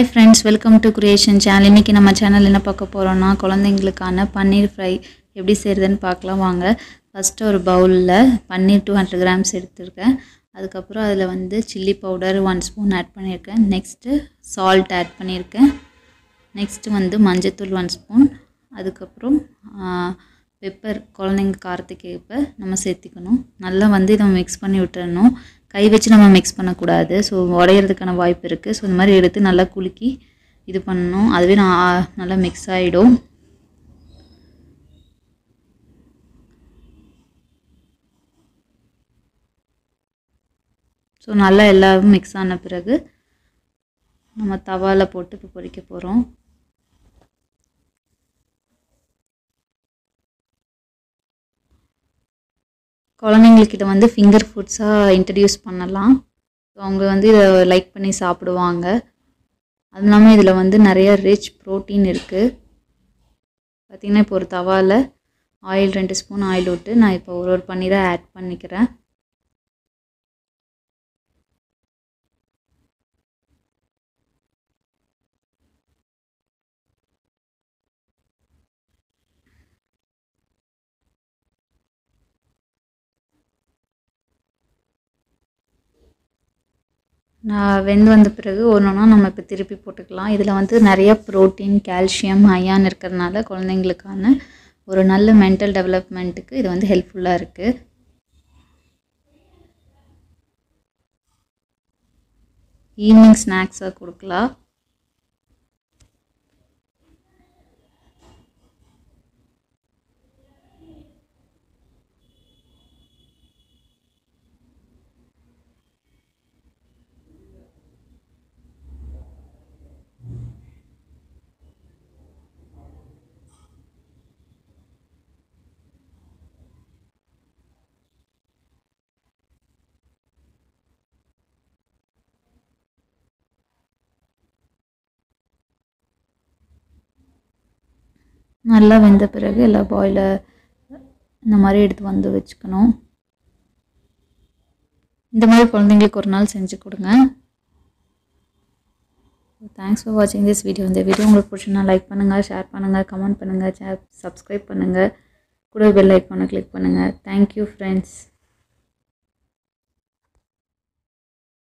hi friends welcome to creation channel இன்றைக்கி நம்ம channel என்ன பார்க்க போகிறோம்னா குழந்தைங்களுக்கான பன்னீர் ஃப்ரை எப்படி செய்கிறதுன்னு பார்க்கலாம் வாங்க ஃபஸ்ட்டு ஒரு பவுலில் பன்னீர் டூ ஹண்ட்ரட் கிராம்ஸ் எடுத்திருக்கேன் அதுக்கப்புறம் அதில் வந்து chilli powder one spoon add பண்ணியிருக்கேன் நெக்ஸ்ட்டு சால்ட் ஆட் பண்ணியிருக்கேன் நெக்ஸ்ட்டு வந்து மஞ்சத்தூள் ஒன் ஸ்பூன் அதுக்கப்புறம் பெப்பர் குழந்தைங்க காரத்துக்கு ஏற்ப நம்ம சேர்த்திக்கணும் நல்லா வந்து இதை மிக்ஸ் பண்ணி விட்டுறணும் கை வச்சு நம்ம மிக்ஸ் பண்ணக்கூடாது ஸோ உடையிறதுக்கான வாய்ப்பு இருக்குது ஸோ இந்த மாதிரி எடுத்து நல்லா குலுக்கி இது பண்ணணும் அதுவே நான் நல்லா மிக்ஸ் ஆகிடும் ஸோ நல்லா எல்லாம் மிக்ஸ் ஆன பிறகு நம்ம தவாவில் போட்டு இப்போ பொரிக்க போகிறோம் குழந்தைங்கக்கிட்ட வந்து ஃபிங்கர் ஃபுட்ஸாக இன்ட்ரடியூஸ் பண்ணலாம் ஸோ அவங்க வந்து இதை லைக் பண்ணி சாப்பிடுவாங்க அது இல்லாமல் இதில் வந்து நிறைய ரிச் ப்ரோட்டீன் இருக்குது பார்த்திங்கன்னா இப்போ ஒரு தவாவில் ஆயில் ரெண்டு ஸ்பூன் ஆயில் விட்டு நான் இப்போ ஒரு ஒரு பன்னீரை ஆட் பண்ணிக்கிறேன் நான் வெந்து வந்த பிறகு ஒன்று ஒன்றா நம்ம இப்போ திருப்பி போட்டுக்கலாம் இதில் வந்து நிறைய ப்ரோட்டீன் கால்சியம் அயான் இருக்கிறதுனால குழந்தைங்களுக்கான ஒரு நல்ல மென்டல் டெவலப்மெண்ட்டுக்கு இது வந்து ஹெல்ப்ஃபுல்லாக இருக்குது ஈவினிங் ஸ்நாக்ஸாக கொடுக்கலாம் நல்லா வெந்த பிறகு எல்லா பாயிலை இந்த மாதிரி எடுத்து வந்து வச்சுக்கணும் இந்த மாதிரி குழந்தைங்களுக்கு ஒரு நாள் செஞ்சு கொடுங்க தேங்க்ஸ் ஃபார் வாட்சிங் திஸ் வீடியோ இந்த வீடியோ உங்களுக்கு பிடிச்சினா லைக் பண்ணுங்கள் ஷேர் பண்ணுங்கள் கமெண்ட் பண்ணுங்கள் சே சப்ஸ்கிரைப் பண்ணுங்கள் கூட பெல் ஐக்கானை கிளிக் பண்ணுங்கள் தேங்க்யூ ஃப்ரெண்ட்ஸ்